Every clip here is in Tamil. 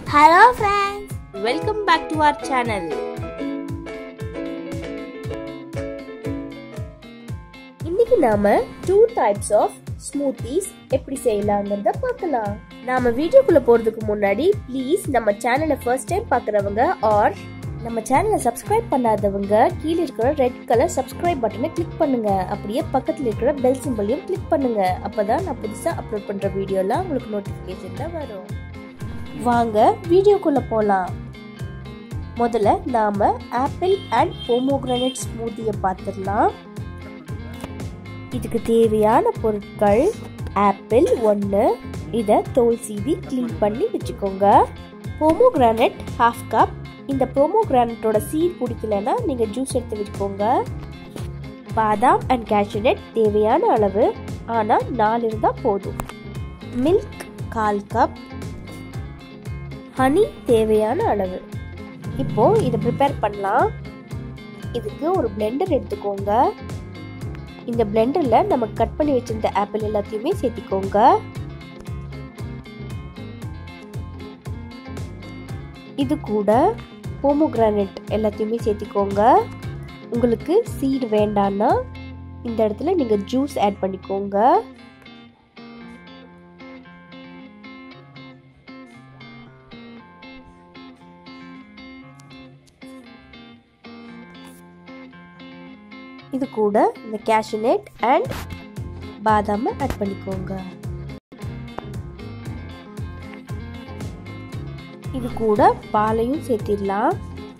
hello friends welcome back to our channel இன்னைக்கு நாம டூ டைப்ஸ் ஆஃப் ஸ்மூத்திஸ் எப்படி செய்யலாங்கிறத பார்க்கலாம் நாம வீடியோக்குள்ள போறதுக்கு முன்னாடி ப்ளீஸ் நம்ம சேனலை ஃபர்ஸ்ட் டைம் பார்க்குறவங்க ஆர் நம்ம சேனலை சப்ஸ்கிரைப் பண்ணாதவங்க கீழே இருக்கிற ரெட் கலர் சப்ஸ்கிரைப் பட்டனை கிளிக் பண்ணுங்க அப்படியே பக்கத்தில் இருக்கிற பெல் சிம்பிளையும் கிளிக் பண்ணுங்க அப்பதான் நான் புதுசா அப்லோட் பண்ற வீடியோலாம் உங்களுக்கு நோட்டிஃபிகேஷன்ல வரும் வாங்க வீடியோக்குள்ள போலாம் முதல்ல நாம ஆப்பிள் அண்ட் போமோகிரானட் ஸ்மூத்தியை பார்த்துடலாம் இதுக்கு தேவையான பொருட்கள் ஆப்பிள் ஒன்று இதை தோல் சீவி க்ளீன் பண்ணி வச்சுக்கோங்க போமோகிரானட் ஹாஃப் கப் இந்த போமோகிரானட்டோட சீட் பிடிக்கலன்னா நீங்கள் ஜூஸ் எடுத்து வச்சுக்கோங்க பாதாம் அண்ட் கேஷ்யூநட் தேவையான அளவு ஆனால் நாலு இருந்தால் போதும் மில்க் கால் கப் ஹனி தேவையான அளவு இப்போ இதை ப்ரிப்பேர் பண்ணலாம் இதுக்கு ஒரு பிளெண்டர் எடுத்துக்கோங்க இந்த பிளெண்டரில் நம்ம கட் பண்ணி வச்சிருந்த ஆப்பிள் எல்லாத்தையுமே சேர்த்திக்கோங்க இது கூட போமோகிரானட் எல்லாத்தையுமே சேர்த்திக்கோங்க உங்களுக்கு சீடு வேண்டான்னா இந்த இடத்துல நீங்கள் ஜூஸ் ஆட் பண்ணிக்கோங்க இது கூட இந்த கேஷ்யூநட் அண்ட் பாதாமை ஆட் பண்ணிக்கோங்க இது கூட பாலையும் சேர்த்திடலாம்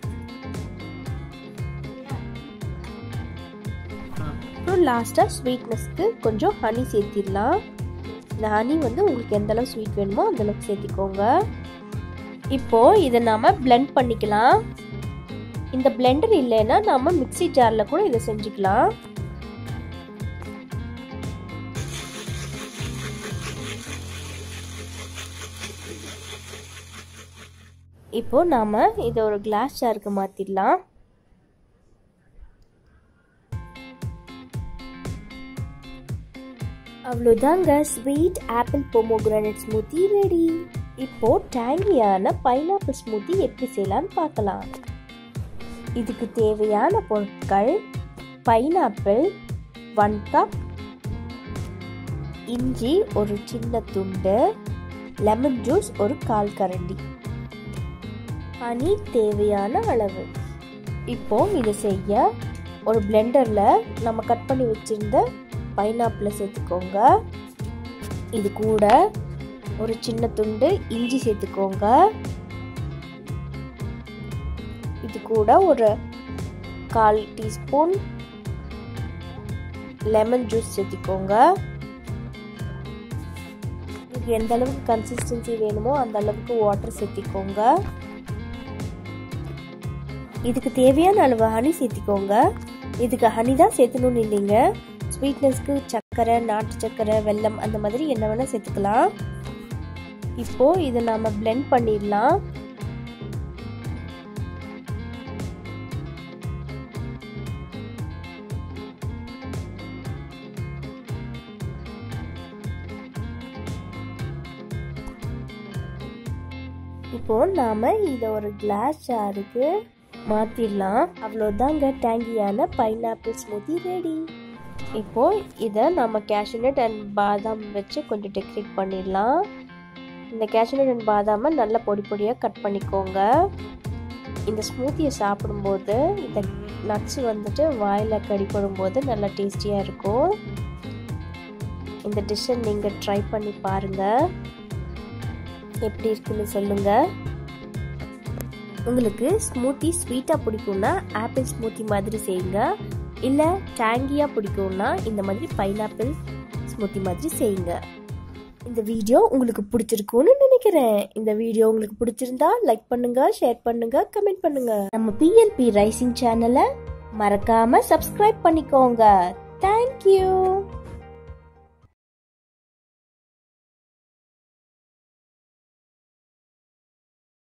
அப்புறம் லாஸ்ட்டாக ஸ்வீட்னஸ்க்கு கொஞ்சம் ஹனி சேர்த்திடலாம் இந்த ஹனி வந்து உங்களுக்கு எந்த அளவு ஸ்வீட் வேணுமோ அந்த அளவுக்கு சேர்த்திக்கோங்க இப்போ இதை நாம பிளெண்ட் பண்ணிக்கலாம் இந்த பிளெண்டர் இல்லைன்னா நாம மிக்சி ஜார்ல கூட இதை செஞ்சுக்கலாம் இப்போ நாம இதை ஒரு கிளாஸ் ஜாருக்கு மாத்திடலாம் அவ்வளோதாங்க sweet apple pomegranate smoothie ready இப்போ டேங்கியான பைனாப்பிள் ஸ்மூத்தி எப்படி செய்யலாம்னு பார்க்கலாம் இதுக்கு தேவையான பொருட்கள் பைனாப்பிள் ஒன் கப் இஞ்சி ஒரு சின்ன துண்டு லெமன் ஜூஸ் ஒரு கால் கரண்டி ஹனி தேவையான அளவு இப்போ இதை செய்ய ஒரு பிளெண்டரில் நம்ம கட் பண்ணி வச்சிருந்த பைனாப்பிளை சேர்த்துக்கோங்க இது கூட ஒரு சின்ன துண்டு இஞ்சி சேர்த்துக்கோங்க இது கூட ஒரு கால் டீஸ்பூன் லெமன் ஜூஸ் சேர்த்திக்கோங்க இதுக்கு எந்த அளவுக்கு கன்சிஸ்டன்சி வேணுமோ அந்த அளவுக்கு வாட்டர் சேர்த்திக்கோங்க இதுக்கு தேவையான அளவு ஹனி சேர்த்திக்கோங்க இதுக்கு ஹனி தான் சேர்த்தணும்னு இல்லைங்க ஸ்வீட்னஸ்க்கு சர்க்கரை நாட்டு சர்க்கரை வெல்லம் அந்த மாதிரி என்ன வேணால் சேர்த்துக்கலாம் இப்போ இதை நாம பிளெண்ட் பண்ணிடலாம் இப்போ நாம இதை ஒரு கிளாஸ் ஜாருக்கு மாத்திடலாம் அவ்வளோதாங்க டேங்கியான பைனாப்பிள் ஸ்மூத்தி ரெடி இப்போ இதை நம்ம கேஷ்யூநட் அண்ட் பாதாம் வச்சு கொஞ்சம் டெக்கரேட் பண்ணிடலாம் இந்த கேஷ்யூநட் அண்ட் பாதாமை நல்லா பொடி பொடியாக கட் பண்ணிக்கோங்க இந்த ஸ்மூத்தியை சாப்பிடும்போது இந்த நட்ஸ் வந்துட்டு வாயில் கடிப்படும் போது நல்லா டேஸ்டியாக இருக்கும் இந்த டிஷ்ஷை நீங்கள் ட்ரை பண்ணி பாருங்கள் எப்படி இருக்குன்னு சொல்லுங்கள் உங்களுக்கு ஸ்மூத்தி ஸ்வீட்டாக பிடிக்கும்னா ஆப்பிள் ஸ்மூத்தி மாதிரி செய்யுங்க இல்லை டேங்கியாக பிடிக்கும்னா இந்த மாதிரி பைனாப்பிள் ஸ்மூத்தி மாதிரி செய்யுங்க இந்த வீடியோ உங்களுக்கு பிடிச்சிருக்கும்னு நினைக்கிறேன் இந்த வீடியோ உங்களுக்கு பிடிச்சிருந்தா லைக் பண்ணுங்க ஷேர் பண்ணுங்க கமெண்ட் பண்ணுங்க நம்ம பிஎல்பி ரைசிங் சேனலை மறக்காம சப்ஸ்கிரைப் பண்ணிக்கோங்க தேங்க்யூ